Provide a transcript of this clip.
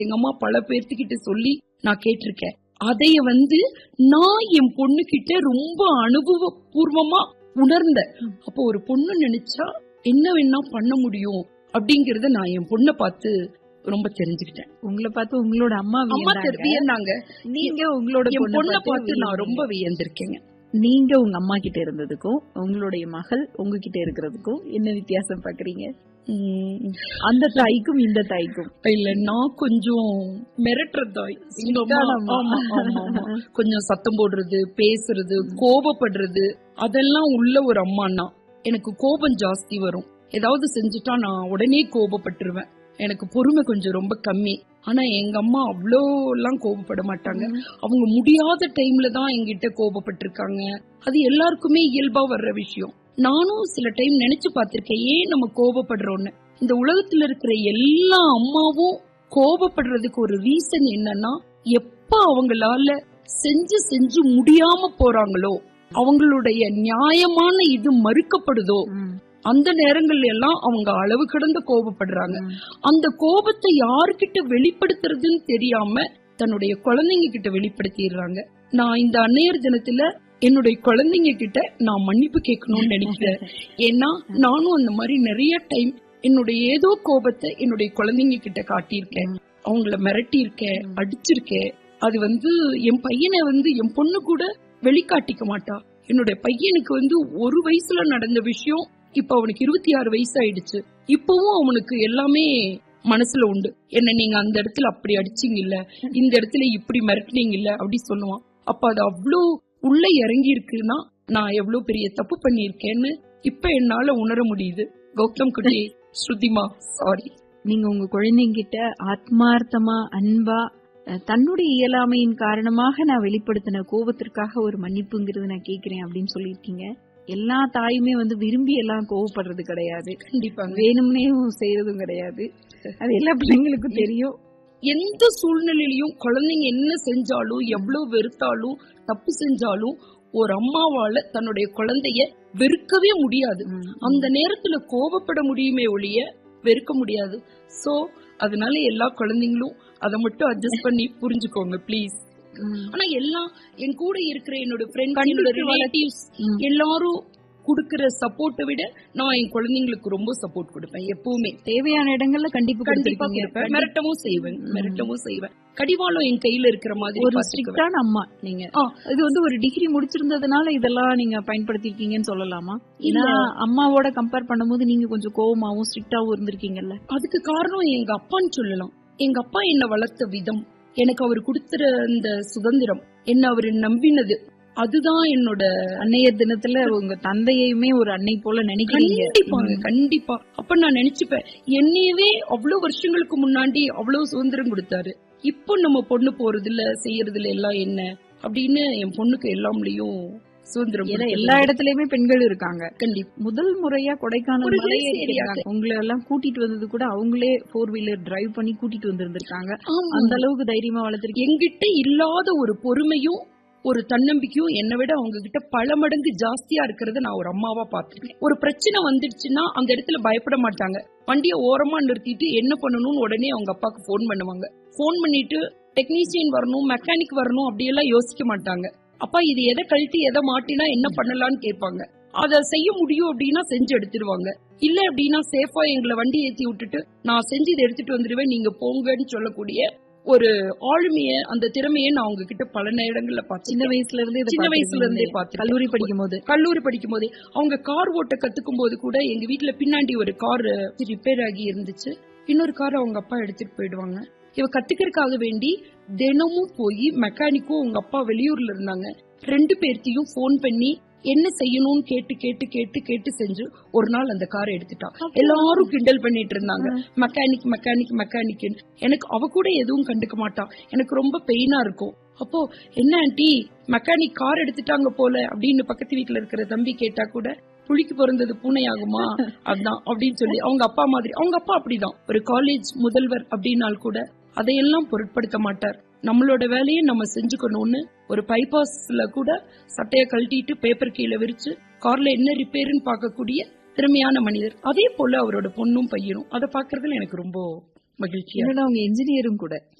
எங்க அம்மா பல பேர்த்துக்கிட்ட சொல்லி நான் கேட்டிருக்கேன் அதைய வந்து நான் என் பொண்ணு கிட்ட ரொம்ப அனுபவபூர்வமா உணர்ந்தேன் அப்போ ஒரு பொண்ணு நினைச்சா என்ன வேணா பண்ண முடியும் அப்படிங்கறத நான் என் பொண்ணை பார்த்து ரொம்ப தெரிஞ்சுக்கிட்டேன் உங்களை பார்த்து உங்களோட அம்மா அம்மா வியந்தாங்க. வியந்தாங்க நீங்க உங்களோட என் பொண்ணை பொண்ணை பார்த்து பார்த்து நான் வியந்தீங்க. ரொம்ப வியந்திருக்கேங்க நீங்க உங்க அம்மா கிட்ட இருந்ததுக்கும் உங்களுடைய மகள் உங்ககிட்ட இருக்கிறதுக்கும் என்ன வித்தியாசம் பாக்குறீங்க உம் அந்த தாய்க்கும் இந்த தாய்க்கும் இல்ல நான் கொஞ்சம் மிரட்டுற தாய் எங்க அம்மா- சிக்கனமா. ஆமா, ஆமா, ஆமா. கொஞ்சம் சத்தம் போடுறது பேசுறது கோபப்படுறது அதெல்லாம் உள்ள ஒரு அம்மான்னா எனக்கு கோபம் ஜாஸ்தி வரும் ஏதாவது செஞ்சுட்டா நான் உடனே கோபப்பட்டுருவேன் எனக்கு பொறுமை கொஞ்சம் ரொம்ப கம்மி ஆனா எங்க அம்மா அவ்வளோ எல்லாம் கோபப்பட மாட்டாங்க அவங்க முடியாத டைம்ல தான் எங்கிட்ட கோபப்பட்டிருக்காங்க அது எல்லாருக்குமே இயல்பா வர்ற விஷயம் நானும் சில டைம் நினைச்சு பார்த்திருக்கேன் ஏன் நம்ம கோபப்படுறோம்னு இந்த உலகத்துல இருக்கிற எல்லா அம்மாவும் கோபப்படுறதுக்கு ஒரு ரீசன் என்னன்னா எப்ப அவங்களால செஞ்சு செஞ்சு முடியாம போறாங்களோ அவங்களுடைய நியாயமான இது மறுக்கப்படுதோ ம், அந்த நேரங்கள்ல எல்லாம் அவங்க அளவு கடந்த கோபப்படுறாங்க ம். அந்த கோபத்தை யார்கிட்ட வெளிப்படுத்துறதுன்னு தெரியாம தன்னுடைய குழந்தைங்க கிட்ட வெளிப்படுத்திடுறாங்க நான் இந்த அன்னையர் தினத்துல என்னுடைய குழந்தைங்க கிட்ட நான் மன்னிப்பு கேட்கணும்னு நினைக்கிறேன் ஏன்னா நானும் அந்த மாதிரி நிறைய டைம் என்னுடைய ஏதோ கோபத்தை என்னுடைய குழந்தைங்க கிட்ட காட்டியிருக்கேன் அவங்கள மிரட்டி இருக்கேன் அடிச்சிருக்கேன் அது வந்து என் பையனை வந்து என் பொண்ணு கூட வெளிக்காட்டிக்க மாட்டா என்னுடைய பையனுக்கு வந்து ஒரு வயசுல நடந்த விஷயம் இப்ப அவனுக்கு இருபத்தி ஆறு வயசு ஆயிடுச்சு இப்பவும் அவனுக்கு எல்லாமே மனசுல உண்டு என்ன நீங்க அந்த இடத்துல அப்படி அடிச்சீங்க இல்ல இந்த இடத்துல இப்படி மிரட்டினீங்க இல்ல அப்படி சொல்லுவான் அப்ப அது அவ்வளோ உள்ள இறங்கி இருக்குன்னா நான் எவ்வளவு பெரிய தப்பு பண்ணியிருக்கேன்னு இப்ப என்னால உணர முடியுது கௌதம் குட்டி ஸ்ருதிமா சாரி நீங்க உங்க குழந்தைங்க கிட்ட ஆத்மார்த்தமா அன்பா அஹ், தன்னுடைய இயலாமையின் காரணமாக நான் வெளிப்படுத்தின கோபத்திற்காக ஒரு மன்னிப்புங்கிறது நான் கேக்குறேன் அப்படின்னு சொல்லியிருக்கீங்க எல்லா தாயுமே வந்து விரும்பி எல்லாம் கோவப்படுறது கிடையாது கண்டிப்பாங்க வேணும்னே செய்யறதும் கிடையாது அது எல்லா பிள்ளைங்களுக்கும் தெரியும் எந்த சூழ்நிலையிலயும் குழந்தைங்க என்ன செஞ்சாலும் எவ்வளவு வெறுத்தாலும் தப்பு செஞ்சாலும் ஒரு அம்மாவால தன்னுடைய குழந்தைய வெறுக்கவே முடியாது அந்த நேரத்துல கோபப்பட முடியுமே ஒழிய வெறுக்க முடியாது சோ அதனால எல்லா குழந்தைங்களும் அதை மட்டும் அட்ஜஸ்ட் பண்ணி புரிஞ்சுக்கோங்க ப்ளீஸ் ம். ஆனா எல்லாம் என் கூட இருக்கிற என்னோட ஃப்ரெண்ட்ஸ் என்னோட கண்டிப்பா. ரிலேட்டிவ்ஸ் ம். எல்லாரும் குடுக்கிற சப்போர்ட்டை விட நான் என் குழந்தைங்களுக்கு ரொம்ப சப்போர்ட் கொடுப்பேன் எப்பவுமே தேவையான இடங்கள்ல கண்டிப்பா கண்டிப்பா கொடுத்திருக்கீங்க. கொடுப்பேன் மிரட்டவும் செய்வேன் ம். மிரட்டவும் செய்வேன் கடிவாளம் என் கையில இருக்கிற மாதிரி ஒரு பாத்துக்குவேன். ஸ்ட்ரிக்டான அம்மா நீங்க ஆ. இது வந்து ஒரு டிகிரி முடிச்சிருந்ததுனால இதெல்லாம் நீங்க பயன்படுத்திருக்கீங்கன்னு சொல்லலாமா இல்ல. ஏன்னா அம்மாவோட கம்பேர் பண்ணும்போது நீங்க கொஞ்சம் கோவமாவும் ஸ்ட்ரிக்டாவும் இருந்திருக்கீங்கல்ல அதுக்கு காரணம் எங்க அப்பான்னு சொல்லலாம் எங்க அப்பா என்ன வளர்த்த விதம் எனக்கு அவர் கொடுத்துற அந்த சுதந்திரம் என்ன அவர் நம்பினது அதுதான் என்னோட அன்னையர் தினத்துல உங்க தந்தையுமே ஒரு அன்னை போல நினைக்கிறீங்க கண்டிப்பாங்க கண்டிப்பா அப்ப நான் நினைச்சுப்பேன் என்னையவே அவ்வளவு வருஷங்களுக்கு முன்னாடி அவ்வளவு சுதந்திரம் கொடுத்தாரு இப்போ நம்ம பொண்ணு போறது இல்ல செய்யறது இல்ல எல்லாம் என்ன அப்படின்னு என் பொண்ணுக்கு எல்லாம்லயும் சுதந்திரம் ஏன்னா கொடுத்தது. எல்லா இடத்துலயுமே பெண்கள் இருக்காங்க கண்டிப்பா முதல் முறையா கொடைக்கானல் ஒரு மலை hills area. ஏறியிருக்காங்க. உங்களை எல்லாம் கூட்டிட்டு வந்தது கூட அவங்களே ஃபோர் வீலர் டிரைவ் பண்ணி கூட்டிட்டு வந்திருந்திருக்காங்க ஆமா. அந்த அளவுக்கு தைரியமா வளர்த்திருக்கீங்க என்கிட்ட இல்லாத ஒரு பொறுமையும் ஒரு தன்னம்பிக்கையும் என்னை விட அவங்க கிட்ட பல மடங்கு ஜாஸ்தியா இருக்கிறத நான் ஒரு அம்மாவா பாத்துருக்கேன் ஒரு பிரச்சனை வந்துடுச்சுன்னா அந்த இடத்துல பயப்பட மாட்டாங்க வண்டியை ஓரமா நிறுத்திட்டு என்ன பண்ணணும்னு உடனே அவங்க அப்பாக்கு ஃபோன் பண்ணுவாங்க ஃபோன் பண்ணிட்டு டெக்னீஷியன் வரணும் மெக்கானிக் வரணும் அப்படியெல்லாம் யோசிக்க மாட்டாங்க அப்பா இது எதை கழட்டி எதை மாட்டினா என்ன பண்ணலாம்னு கேட்பாங்க அதை செய்ய முடியும் அப்படின்னா செஞ்சு எடுத்துருவாங்க இல்ல அப்படின்னா சேஃபா எங்களை வண்டி ஏத்தி விட்டுட்டு நான் செஞ்சு இதை எடுத்துட்டு வந்துடுவேன் நீங்க போங்கன்னு சொல்லக்கூடிய ஒரு ஆளுமைய அந்த திறமையை நான் அவங்க கிட்ட பல நேரங்கள்ல சின்ன பார்த்தேன் வயசுல இருந்து இதை சின்ன வயசுல இருந்தே பார்த்திருக்கீங்க. பார்த்திருக்கேன். கல்லூரி படிக்கும் போது கல்லூரி படிக்கும் போதே அவங்க கார் ஓட்ட கத்துக்கும் போது கூட எங்க வீட்ல பின்னாடி ஒரு கார் ரிப்பேர் ஆகி இருந்துச்சு இன்னொரு கார் அவங்க அப்பா எடுத்துட்டு போயிடுவாங்க இவ கத்துக்கிறதுக்காக வேண்டி தினமும் போய் மெக்கானிக்கும் உங்க அப்பா வெளியூர்ல இருந்தாங்க ரெண்டு பேர்த்தையும் ஃபோன் பண்ணி என்ன செய்யணும்னு கேட்டு கேட்டு கேட்டு கேட்டு செஞ்சு ஒரு நாள் அந்த காரை எடுத்துட்டா எல்லாரும் கிண்டல் பண்ணிட்டு இருந்தாங்க மெக்கானிக் மெக்கானிக் மெக்கானிக் எனக்கு அவ கூட எதுவும் கண்டுக்க மாட்டா எனக்கு ரொம்ப பெயினா இருக்கும் அப்போ என்ன ஆண்டி மெக்கானிக் கார் எடுத்துட்டாங்க போல அப்படின்னு பக்கத்து வீட்ல இருக்கிற தம்பி கேட்டா கூட புளிக்கு பிறந்தது பூனை ஆகுமா அதான் அப்படின்னு சொல்லி அவங்க அப்பா மாதிரி அவங்க அப்பா அப்படிதான் ஒரு காலேஜ் முதல்வர் அப்படின்னால் கூட அதையெல்லாம் பொருட்படுத்த மாட்டார் நம்மளோட வேலையை நம்ம செஞ்சுக்கணும்னு ஒரு பைபாஸ்ல கூட சட்டைய கழட்டிட்டு பேப்பர் கீழே விரிச்சு கார்ல என்ன ரிப்பேர்னு பார்க்கக்கூடிய திறமையான மனிதர் அதே போல அவரோட பொண்ணும் பையனும் அதை பாக்குறதுல எனக்கு ரொம்ப மகிழ்ச்சியா என்னோட அவங்க என்ஜினியரும் கூட